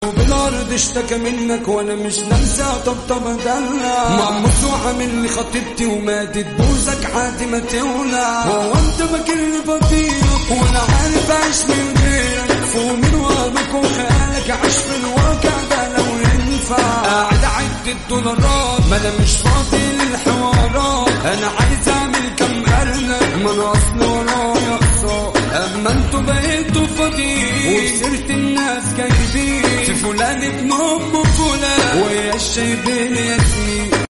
وبالارض اشتكى منك وانا مش ننسى طبطب دلع مقموس وعامل لي خطيبتي وماتت بوزك عادي ما تولع هو انت فاكرني فضيلك وانا عارف اعيش من غيرك فوق من وهمك وخيالك عيش في الواقع ده لو ينفع قاعد اعد الدولارات ما انا مش فاضي للحوارات انا عايز اعمل كم ارنب ما انا اصل ورايا اقساط اما انتوا بقيتوا فاضيين وسيرة الناس جايبين في فلان ابن ام فلان ويا الشايبين ياسمين